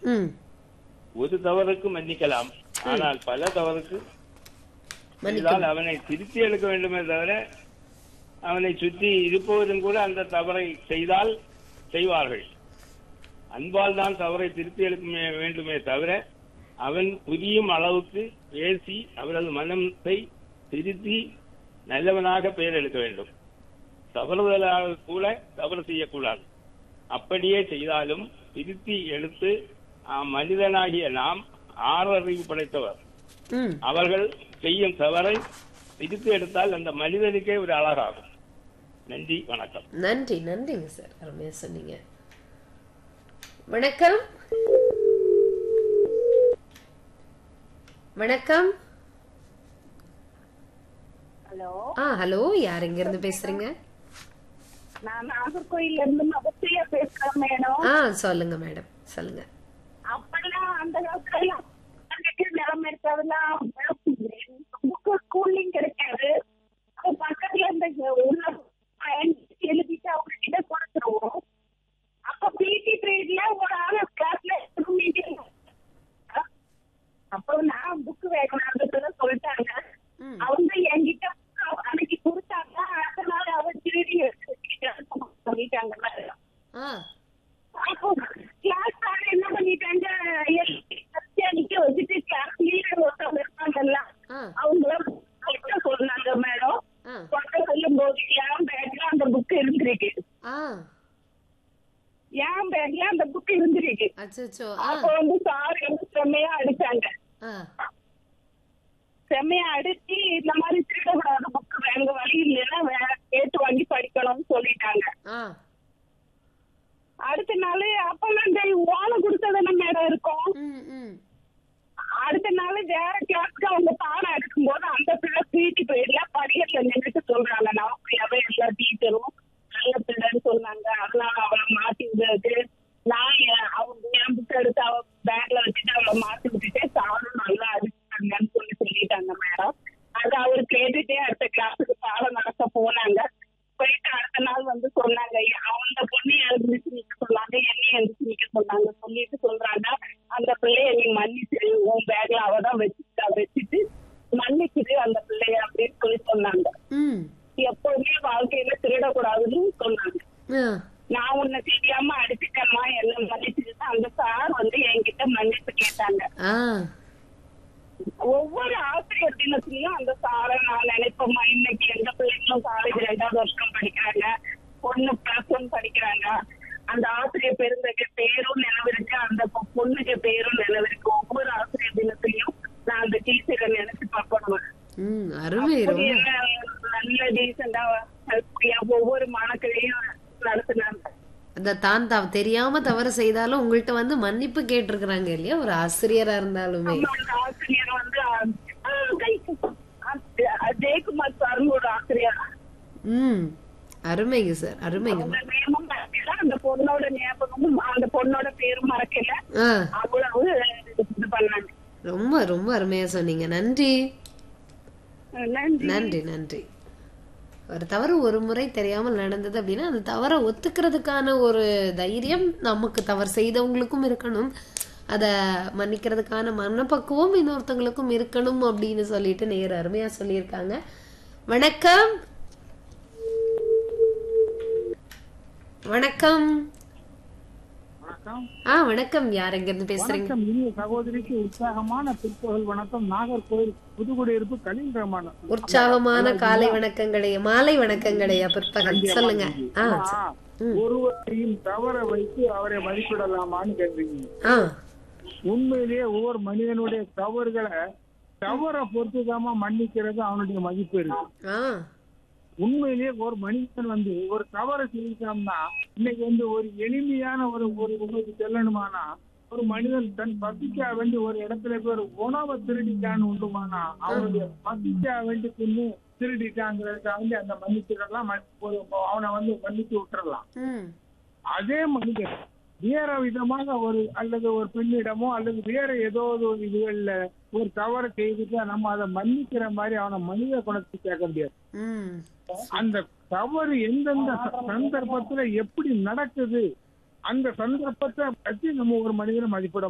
ம் ஒரு தவறுக்கு மன்னிக்கலாம் ஆனால் பல தவறுக்கு மன்னிக்க செய்தால் அவனை திருத்தி எடுக்க வேண்டுமே தவிர அவனை சுற்றி இருப்பவரும் கூட அந்த தவறை செய்தால் செய்வார்கள் அன்பால் தான் தவறை திருத்தி எடுக்க மே- வேண்டுமே தவிர அவன் புரியும் அளவுக்கு பேசி அவரது மனத்தை திருத்தி நல்லவனாக பெயர் எடுக்க வேண்டும் தவறுதலாக கூட தவறு செய்யக்கூடாது அப்படியே செய்தாலும் திருத்தி எடுத்து ஆ, மனிதனாகிய நாம் ஆறறிவு படைத்தவர் ம் அவர்கள் செய்யும் தவறை திருத்தி எடுத்தால் அந்த மனிதனுக்கே ஒரு அழகாகும் நன்றி வணக்கம் நன்றி நன்றிங்க சார் அருமையா சொன்னீங்க வணக்கம் வணக்கம் ஹலோ ஆ ஹலோ யார் எங்க இருந்து பேசுறீங்க நான் நாகர்கோயில்ல இருந்து மகப்பிரியா பேசுறேன் மேடம் ஆ சொல்லுங்க மேடம் சொல்லுங்க அப்பெல்லாம் அந்த காலத்துல எல்லாம் அன்னைக்கு நிலைமை இருக்காதுலாம் புக்கு ஸ்கூல்லையும் கிடைக்காது அது பக்கத்துல இந்த உள்ள பயன் எழுதிட்டு அவங்க கிட்ட கொடுத்துருவோம் அப்ப பிடி பீரியட்ல ஒரு ஆள் கிளாஸ்ல மீட்டிங் அப்போ நான் புக் வேகணும்ன்றத சொல்லிட்டாங்க ம். அவங்க என்கிட்ட book அன்னைக்கு கொடுத்தாங்க அடுத்த நாள் அவர் திருடி எடுத்து வச்சுக்கிட்டான்னு சொல்லிட்டாங்க மேடம் ஆ அப்போ கிளாஸ் சார் என்ன பண்ணிட்டாங்க சத்தியா நிக்க வச்சுட்டு கிளாஸ் லீடர் ஒருத்தவங்க இருப்பாங்கல்ல ஆ அவங்கள கொட்ட சொன்னாங்க மேடம் ஆ கொட்ட சொல்லும் போது என் பேக்ல அந்த புக் இருந்திருக்கு ஆ என் பேக்ல அந்த புக் இருந்திருக்கு அச்சோ ஆ அப்போ வந்து சார் வந்து செம்மையா அடிச்சாங்க ஆ செம்மையா அடிச்சு இந்த மாதிரி திருடக்கூடாத புக் வேங்க வழி இல்லைன்னா வேற கேட்டு வாங்கி படிக்கணும்னு சொல்லிட்டாங்க ஆ அடுத்த நாள் அப்பெல்லாம் இந்த ஓலை கொடுத்ததான மேடம் இருக்கும் ம் ம் அடுத்த நாள் வேற கிளாஸ்க்கு அவங்க பாடம் எடுக்கும்போது அந்த பிள்ளை பிடி பீரியட்ல படிக்கட்டுல நின்றுட்டு சொல்றாங்க நமக்கு எல்லா டீச்சரும் நல்ல பிள்ளைன்னு சொன்னாங்க அதனால அவளை மாத்தி விடுறது நான் என் அவங்க என் புக் எடுத்து அவ பேக்ல வச்சுட்டு அவளை மாத்தி விட்டுட்டு சாரும் நல்லா அடிச்சாங்கன்னு சொல்லி சொல்லிட்டாங்க மேடம் அது அவர் கேட்டுட்டே அடுத்த கிளாஸுக்கு பாடம் நடத்த போனாங்க போயிட்டு அடுத்த நாள் வந்து சொன்னாங்க அந்த பொண்ணு எழுந்துச்சு நிக்க சொன்னாங்க என்னையும் எழுந்துச்சு நிக்க சொன்னாங்க சொல்லிட்டு சொல்றாங்க அந்த பிள்ளைய நீ மன்னிச்சிரு உன் பேக்ல அவ தான் வச்சுட்டா வச்சுட்டு மன்னிச்சிரு அந்த பிள்ளைய அப்படின்னு சொல்லி சொன்னாங்க ம் எப்பவுமே வாழ்க்கையில திருடக்கூடாதுன்னு சொன்னாங்க ஆ நான் உன்னை தெரியாம அடிச்சுட்டேம்மா என்ன மன்னிச்சிட்டு அந்த சார் வந்து என்கிட்ட மன்னிப்பு கேட்டாங்க ஆ ஒவ்வொரு ஆசிரியர் தினத்திலையும் அந்த சாரை நான் நினைப்போமா இன்னைக்கு எந்த பிள்ளைங்களும் காலேஜ் ரெண்டாவது வருஷம் படிக்கிறாங்க பொண்ணு பிளஸ் ஒன் படிக்கிறாங்க அந்த ஆசிரியர் பெருந்தகை பேரும் நினைவிருக்கு அந்த பொ- பொண்ணுக்கு பேரும் நினைவிருக்கு ஒவ்வொரு ஆசிரியர் தினத்திலையும் நான் அந்த டீச்சரை நினைச்சு பார்க்கணும் ம் அருமை அப்படி ரொம்ப என்ன நல்ல டீசெண்டா ஹெல்ப்ஃபுல்லா ஒவ்வொரு மாணக்கரையும் நடத்துனாங்க அந்த தான் தவ தெரியாம தவறு செய்தாலும் உங்கள்ட்ட வந்து மன்னிப்பு கேட்டிருக்கிறாங்க இல்லையா ஒரு ஆசிரியரா இருந்தாலுமே ஆமா, அந்த ஆசிரியர் வந்து ஆ, கை ஆ, ஜெயக்குமார் சார்னு ஒரு ஆசிரியர் ம் அருமைங்க சார் அருமைங்க அந்த நேமும் மறக்கல அந்த பொண்ணோட ஞாபகமும் அந்த பொண்ணோட பேரும் மறக்கல ஆ அவ்வளவு இது பண்ணாங்க ரொம்ப ரொம்ப அருமையா சொன்னீங்க நன்றி நன்றி நன்றி நன்றி ஒரு தவறு ஒரு முறை தெரியாமல் நடந்தது அப்படின்னா அந்த தவறை ஒத்துக்கிறதுக்கான ஒரு தைரியம் நமக்கு தவறு செய்தவங்களுக்கும் இருக்கணும் அதை மன்னிக்கிறதுக்கான மனப்பக்குவம் இன்னொருத்தவங்களுக்கும் இருக்கணும் அப்படின்னு சொல்லிட்டு நேர் அருமையா சொல்லியிருக்காங்க வணக்கம் வணக்கம் வணக்கம் ஆ வணக்கம் யார் எங்க இருந்து பேசுறீங்க வணக்கம் இனிய சகோதரிக்கு உற்சாகமான பிற்பகல் வணக்கம் நாகர்கோயில் புதுக்குடியிருப்பு கலீல் ரஹ்மான் உற்சாகமான காலை வணக்கங்களே மாலை வணக்கங்களே பிற்பகல் சொல்லுங்க ஆ ஆ, சரி. ஒருவரையும் தவற வைத்து அவரை மதிப்பிடலாமான்னு கேட்குறீங்க ஆ உண்மையிலேயே ஒவ்வொரு மனிதனுடைய தவறுகளை தவற பொறுத்துதாமா மன்னிக்கிறது அவனுடைய மதிப்பு இருக்கு ஆ உண்மையிலேயே ஒரு மனிதன் வந்து ஒரு தவறு செஞ்சிட்டோம்னா இன்னைக்கு வந்து ஒரு எளிமையான ஒரு ஒரு உங்களுக்கு சொல்லணுமானா ஒரு மனிதன் தன் பசிக்கா வேண்டி ஒரு இடத்துல போய் ஒரு உணவை திருடிட்டான்னு உண்டுமானா அவனுடைய பசிக்கா வேண்டி தின்னு திருடிட்டாங்கிறதுக்காக வேண்டி அந்த மன்னிச்சிடலாம் மன்- ஒரு அவனை வந்து மன்னிச்சு விட்டுறலாம் ம் அதே மனிதன் வேற விதமாக ஒரு அல்லது ஒரு பெண்ணிடமோ அல்லது வேற ஏதோ ஒரு இதுகள்ல ஒரு தவறு செய்துட்டு நம்ம அதை மன்னிக்கிற மாதிரி அவனை மனித குணத்தை கேட்க முடியாது ம் அந்த தவறு எந்தெந்த ச- சந்தர்ப்பத்துல எப்படி நடக்குது அந்த சந்தர்ப்பத்தை பத்தி நம்ம ஒரு மனிதனை மதிப்பிட